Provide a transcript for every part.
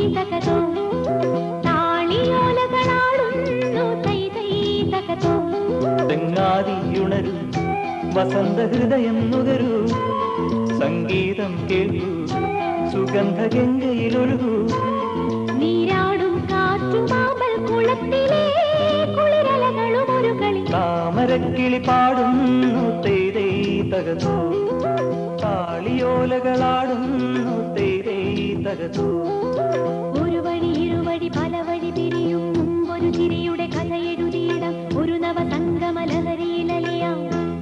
തകതോ താളിയോലകളാടുന്നു തൈ തൈ തകതോ തെങ്ങാതിയുണരൂ വസന്ത ഹൃദയം നുകരൂ സംഗീതം കേൾക്കൂ സുഗന്ധ ഗംഗയിലൊഴുകൂ നീരാടും കാറ്റും മാമ്പൽ കുളത്തിലെ കുളിരലകളും ഒരു കളി താമരക്കിളി പാടുന്നു തേരേ തകതൂ താളിയോലകളാടുന്നു തേരേ തകതൂ ഒരു വഴി ഇരുവഴി പല വഴി പിരിയും മുമ്പൊരു ചിരിയുടെ കഥ എഴുതിയിടാം ഒരു നവ സംഗമ ലഹരിയിലലിയാം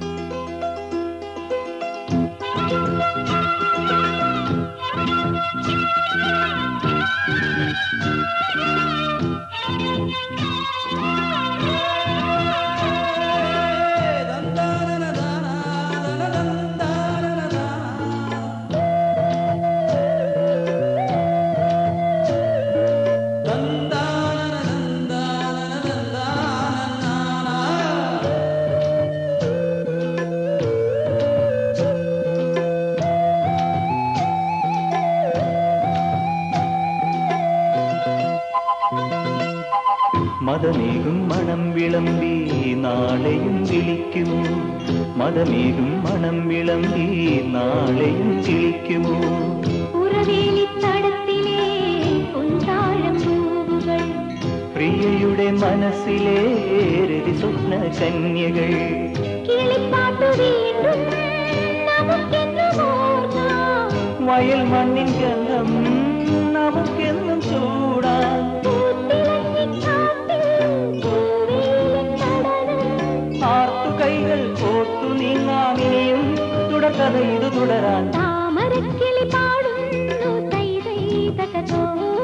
മതമേകും മണം വിളമ്പി നാളെയും വിളിക്കുമോ മതമേകും മണം വിളമ്പി നാളെയും വിളിക്കുമോ ഉറവേലിത്തടത്തിലെ പൊൻതാഴം പൂവുകൾ പ്രിയയുടെ മനസ്സിലെ രതി സ്വപ്ന കന്യകൾ കിളിപ്പാട്ടു വീണ്ടും നമുക്കെന്നും ഓർക്കാം വയൽ മണ്ണിൻ ഗന്ധം നമുക്കെന്നും ചൂടാം പൂത്തിളങ്ങിക്കാട്ടിൽ പൂവേലിൻ നടനം ആർത്തു കൈകൾ കോർത്തു നീങ്ങാമിനിയും തുടക്കഥ ഇത് തുടരാൻ താമരക്കിളി പാടുന്നു തൈ തൈ തകതോ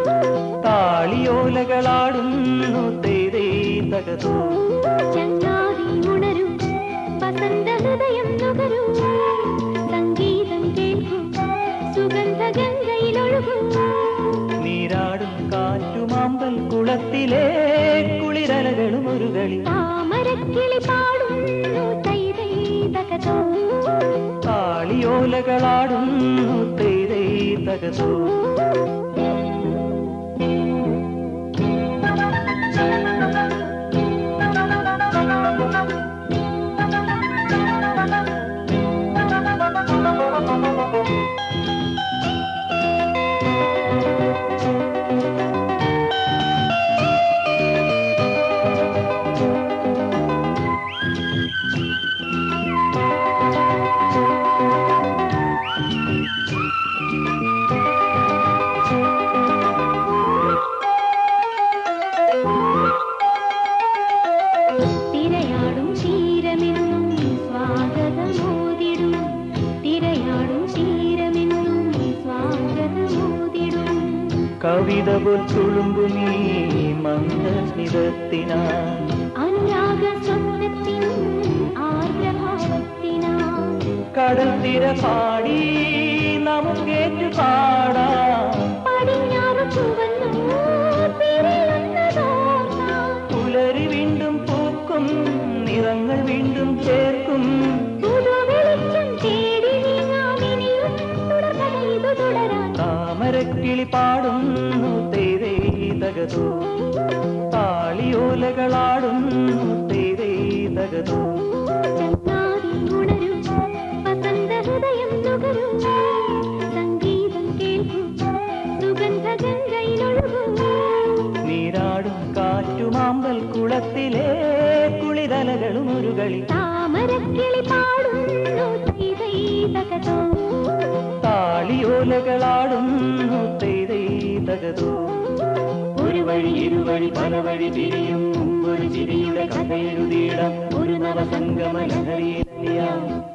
താളിയോലകളാടുന്നു തേരേ തകതോ ചങ്ങാതി ഉണരൂ വസന്ത ഹൃദയം നുകരൂ സംഗീതം കേൾക്കൂ സുഗന്ധ ഗംഗയിലൊഴുകൂ നീരാടും കാറ്റുമാമ്പൽ കുളത്തിലെ കുളിരലകളും ഒരു കളി താമരക്കിളി പാടുന്നു തൈ തൈ തകതോ താളിയോലകളാടുന്നു തേരേ തകതോ തിരയാടും തീരമെന്നും സ്വാഗതമോതിടും തിരയാടും തീരമെന്നും സ്വാഗതമോതിടും കവിത പോൽ തുളുമ്പുമീ മന്ദസ്മിതത്തിനാ അനുരാഗ സ്വപ്നത്തിൻ ആർദ്രഭാവത്തിനാ കടൽ തിര പാടി നമുക്കേറ്റു പാടാം പടിഞ്ഞാറ് ചുവന്നു പിരിയുന്നതോർക്കാം പുലരി വീണ്ടും പൂക്കും നിറങ്ങൾ വീണ്ടും ചേർക്കും പുതുവെളിച്ചം തേടി നീങ്ങാമിനിയും തുടർകഥ ഇതു തുടരാൻ താമരക്കിളി പാടുന്നു തേരേ തകതോ താളിയോലകളാടുന്നു തേരേ തകതോ ചങ്ങാതി ഉണരൂ വസന്ത ഹൃദയം നുകരൂ സംഗീതം കേൾക്കൂ സുഗന്ധ ഗംഗയിലൊഴുകൂ നീരാടും കാറ്റുമാമ്പൽ കുളത്തിലെ കുളിരലകളും ഒരു കളി താമരക്കിളി പാടുന്നു തൈ തൈ തകതോ താളിയോലകളാടുന്നു തേരേ തകതോ ഒരു വഴി ഇരുവഴി പല വഴി തിരിയും മുമ്പൊരു ചിരിയുടെ കഥ എഴുതിയിടാം ഒരു നവസംഗമ ലഹരിയിലെല്ലാം